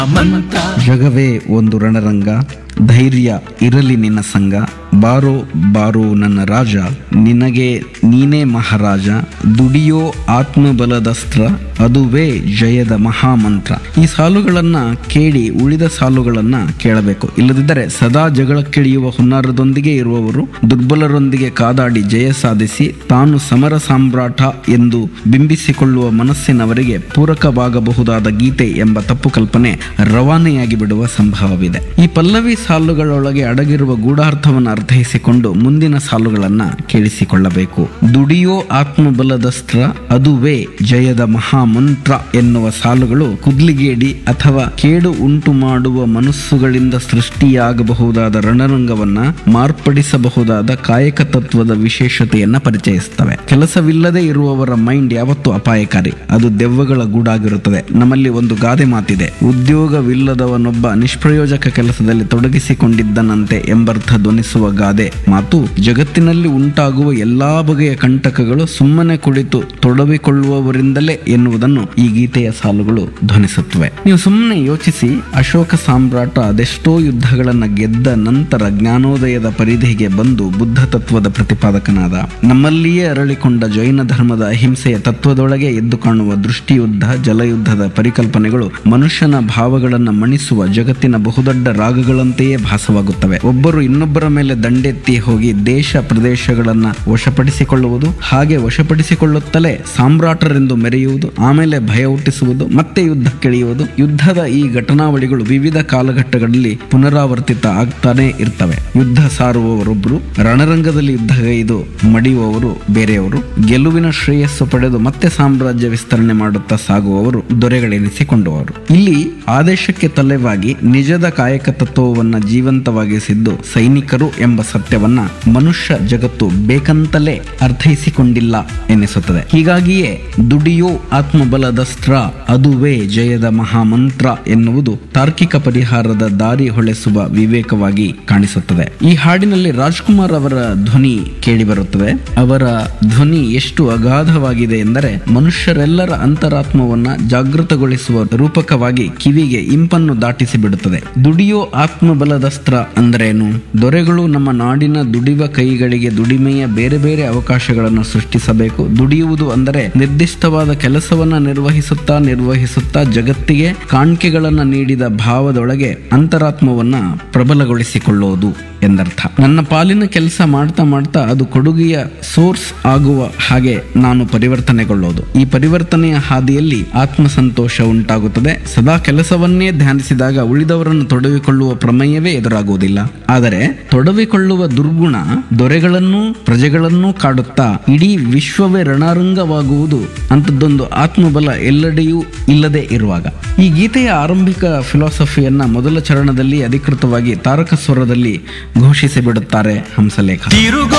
ಮಂತ್ರ ಜಗವೇ ಒಂದು ರಣರಂಗ ಧೈರ್ಯ ಇರಲಿ ನಿನ್ನ ಸಂಗ ಬಾರೋ ಬಾರೋ ನನ್ನ ರಾಜ ನಿನಗೆ ನೀನೇ ಮಹಾರಾಜ ದುಡಿಯೋ ಆತ್ಮಬಲದಸ್ತ್ರ ಅದುವೇ ಜಯದ ಮಹಾಮಂತ್ರ ಈ ಸಾಲುಗಳನ್ನ ಕೇಳಿ ಉಳಿದ ಸಾಲುಗಳನ್ನ ಕೇಳಬೇಕು ಇಲ್ಲದಿದ್ದರೆ ಸದಾ ಜಗಳಕ್ಕಿಳಿಯುವ ಹುನ್ನಾರದೊಂದಿಗೆ ಇರುವವರು ದುರ್ಬಲರೊಂದಿಗೆ ಕಾದಾಡಿ ಜಯ ಸಾಧಿಸಿ ತಾನು ಸಮರ ಸಾಮ್ರಾಟ ಎಂದು ಬಿಂಬಿಸಿಕೊಳ್ಳುವ ಮನಸ್ಸಿನವರಿಗೆ ಪೂರಕವಾಗಬಹುದಾದ ಗೀತೆ ಎಂಬ ತಪ್ಪು ಕಲ್ಪನೆ ರವಾನೆಯಾಗಿ ಬಿಡುವ ಸಂಭವವಿದೆ ಈ ಪಲ್ಲವಿ ಸಾಲುಗಳೊಳಗೆ ಅಡಗಿರುವ ಗೂಢಾರ್ಥವನ್ನು ಅರ್ಥೈಸಿಕೊಂಡು ಮುಂದಿನ ಸಾಲುಗಳನ್ನ ಕೇಳಿಸಿಕೊಳ್ಳಬೇಕು ದುಡಿಯೋ ಆತ್ಮಬಲದಸ್ತ್ರ ಅದುವೇ ಜಯದ ಮಹಾಮಂತ್ರ ಎನ್ನುವ ಸಾಲುಗಳು ಕುದ್ಲಿಗೇಡಿ ಅಥವಾ ಕೇಡು ಉಂಟು ಮಾಡುವ ಮನಸ್ಸುಗಳಿಂದ ಸೃಷ್ಟಿಯಾಗಬಹುದಾದ ರಣರಂಗವನ್ನ ಮಾರ್ಪಡಿಸಬಹುದಾದ ಕಾಯಕ ತತ್ವದ ವಿಶೇಷತೆಯನ್ನ ಪರಿಚಯಿಸುತ್ತವೆ ಕೆಲಸವಿಲ್ಲದೆ ಇರುವವರ ಮೈಂಡ್ ಯಾವತ್ತೂ ಅಪಾಯಕಾರಿ ಅದು ದೆವ್ವಗಳ ಗೂಡಾಗಿರುತ್ತದೆ ನಮ್ಮಲ್ಲಿ ಒಂದು ಗಾದೆ ಮಾತಿದೆ ಉದ್ಯೋಗವಿಲ್ಲದವನೊಬ್ಬ ನಿಷ್ಪ್ರಯೋಜಕ ಕೆಲಸದಲ್ಲಿ ತೊಡಗಿಸಿಕೊಂಡಿದ್ದನಂತೆ ಎಂಬರ್ಥ ಧ್ವನಿಸುವ ಗಾದೆ ಮಾತು ಜಗತ್ತಿನಲ್ಲಿ ಉಂಟಾಗುವ ಎಲ್ಲಾ ಬಗೆಯ ಕಂಟಕಗಳು ಸುಮ್ಮನೆ ಕುಳಿತು ತೊಡಗಿಕೊಳ್ಳುವವರಿಂದಲೇ ಎನ್ನುವುದನ್ನು ಈ ಗೀತೆಯ ಸಾಲುಗಳು ಧ್ವನಿಸುತ್ತವೆ ನೀವು ಸುಮ್ಮನೆ ಯೋಚಿಸಿ ಅಶೋಕ ಸಾಮ್ರಾಟ ಅದೆಷ್ಟೋ ಯುದ್ಧಗಳನ್ನ ಗೆದ್ದ ನಂತರ ಜ್ಞಾನೋದಯದ ಪರಿಧಿಗೆ ಬಂದು ಬುದ್ಧ ತತ್ವದ ಪ್ರತಿಪಾದಕನಾದ ನಮ್ಮಲ್ಲಿಯೇ ಅರಳಿಕೊಂಡ ಜೈನ ಧರ್ಮದ ಅಹಿಂಸೆಯ ತತ್ವದೊಳಗೆ ಎದ್ದು ಕಾಣುವ ದೃಷ್ಟಿಯುದ್ಧ ಜಲಯುದ್ಧದ ಪರಿಕಲ್ಪನೆಗಳು ಮನುಷ್ಯನ ಭಾವಗಳನ್ನ ಮಣಿಸುವ ಜಗತ್ತಿನ ಬಹುದೊಡ್ಡ ರಾಗಗಳಂತೆಯೇ ಭಾಸವಾಗುತ್ತವೆ ಒಬ್ಬರು ಇನ್ನೊಬ್ಬರ ಮೇಲೆ ದಂಡೆತ್ತಿ ಹೋಗಿ ದೇಶ ಪ್ರದೇಶಗಳನ್ನ ವಶಪಡಿಸಿಕೊಳ್ಳುವುದು ಹಾಗೆ ವಶಪಡಿಸಿಕೊಳ್ಳುತ್ತಲೇ ಸಾಮ್ರಾಟರೆಂದು ಮೆರೆಯುವುದು ಆಮೇಲೆ ಭಯ ಹುಟ್ಟಿಸುವುದು ಮತ್ತೆ ಯುದ್ಧಕ್ಕಿಳಿಯುವುದು ಯುದ್ಧದ ಈ ಘಟನಾವಳಿಗಳು ವಿವಿಧ ಕಾಲಘಟ್ಟಗಳಲ್ಲಿ ಪುನರಾವರ್ತಿತ ಆಗ್ತಾನೆ ಇರ್ತವೆ ಯುದ್ಧ ಸಾರುವವರೊಬ್ಬರು ರಣರಂಗದಲ್ಲಿ ಯುದ್ಧಗೈದು ಮಡಿಯುವವರು ಬೇರೆಯವರು ಗೆಲುವಿನ ಶ್ರೇಯಸ್ಸು ಪಡೆದು ಮತ್ತೆ ಸಾಮ್ರಾಜ್ಯ ವಿಸ್ತರಣೆ ಮಾಡುತ್ತಾ ಸಾಗುವವರು ದೊರೆಗಳೆನಿಸಿಕೊಂಡವರು ಇಲ್ಲಿ ಆದೇಶಕ್ಕೆ ತಲೆವಾಗಿ ನಿಜದ ಕಾಯಕ ತತ್ವವನ್ನ ಜೀವಂತವಾಗಿಸಿದ್ದು ಸೈನಿಕರು ಎಂಬ ಸತ್ಯವನ್ನ ಮನುಷ್ಯ ಜಗತ್ತು ಬೇಕಂತಲೇ ಅರ್ಥೈಸಿಕೊಂಡಿಲ್ಲ ಎನಿಸುತ್ತದೆ ಹೀಗಾಗಿಯೇ ದುಡಿಯೋ ಆತ್ಮಬಲದಸ್ತ್ರ ಅದುವೇ ಜಯದ ಮಹಾಮಂತ್ರ ಎನ್ನುವುದು ತಾರ್ಕಿಕ ಪರಿಹಾರದ ದಾರಿ ಹೊಳೆಸುವ ವಿವೇಕವಾಗಿ ಕಾಣಿಸುತ್ತದೆ ಈ ಹಾಡಿನಲ್ಲಿ ರಾಜ್ಕುಮಾರ್ ಅವರ ಧ್ವನಿ ಕೇಳಿಬರುತ್ತದೆ ಅವರ ಧ್ವನಿ ಎಷ್ಟು ಅಗಾಧವಾಗಿದೆ ಎಂದರೆ ಮನುಷ್ಯರೆಲ್ಲರ ಅಂತರಾತ್ಮವನ್ನ ಜಾಗೃತಗೊಳಿಸುವ ರೂಪಕವಾಗಿ ಕಿವಿಗೆ ಇಂಪನ್ನು ದಾಟಿಸಿ ಬಿಡುತ್ತದೆ ದುಡಿಯೋ ಆತ್ಮಬಲದಸ್ತ್ರ ಅಂದ್ರೇನು ದೊರೆಗಳು ನಮ್ಮ ನಾಡಿನ ದುಡಿವ ಕೈಗಳಿಗೆ ದುಡಿಮೆಯ ಬೇರೆ ಬೇರೆ ಅವಕಾಶಗಳನ್ನು ಸೃಷ್ಟಿಸಬೇಕು ದುಡಿಯುವುದು ಅಂದರೆ ನಿರ್ದಿಷ್ಟವಾದ ಕೆಲಸವನ್ನ ನಿರ್ವಹಿಸುತ್ತಾ ನಿರ್ವಹಿಸುತ್ತಾ ಜಗತ್ತಿಗೆ ಕಾಣಿಕೆಗಳನ್ನ ನೀಡಿದ ಭಾವದೊಳಗೆ ಅಂತರಾತ್ಮವನ್ನ ಪ್ರಬಲಗೊಳಿಸಿಕೊಳ್ಳುವುದು ಎಂದರ್ಥ ನನ್ನ ಪಾಲಿನ ಕೆಲಸ ಮಾಡ್ತಾ ಮಾಡ್ತಾ ಅದು ಕೊಡುಗೆಯ ಸೋರ್ಸ್ ಆಗುವ ಹಾಗೆ ನಾನು ಪರಿವರ್ತನೆಗೊಳ್ಳೋದು ಈ ಪರಿವರ್ತನೆಯ ಹಾದಿಯಲ್ಲಿ ಆತ್ಮಸಂತೋಷ ಉಂಟಾಗುತ್ತದೆ ಸದಾ ಕೆಲಸವನ್ನೇ ಧ್ಯಾನಿಸಿದಾಗ ಉಳಿದವರನ್ನು ತೊಡಗಿಕೊಳ್ಳುವ ಪ್ರಮೇಯವೇ ಎದುರಾಗುವುದಿಲ್ಲ ಆದರೆ ತೊಡಗಿಕೊಳ್ಳುವ ದುರ್ಗುಣ ದೊರೆಗಳನ್ನೂ ಪ್ರಜೆಗಳನ್ನೂ ಕಾಡುತ್ತಾ ಇಡೀ ವಿಶ್ವವೇ ರಣರಂಗವಾಗುವುದು ಅಂಥದ್ದೊಂದು ಆತ್ಮಬಲ ಎಲ್ಲೆಡೆಯೂ ಇಲ್ಲದೆ ಇರುವಾಗ ಈ ಗೀತೆಯ ಆರಂಭಿಕ ಫಿಲಾಸಫಿಯನ್ನ ಮೊದಲ ಚರಣದಲ್ಲಿ ಅಧಿಕೃತವಾಗಿ ತಾರಕ ಸ್ವರದಲ್ಲಿ ಘೋಷಿಸಿ ಬಿಡುತ್ತಾರೆ ಹಂಸಲೇಖ ತಿರುಗೋ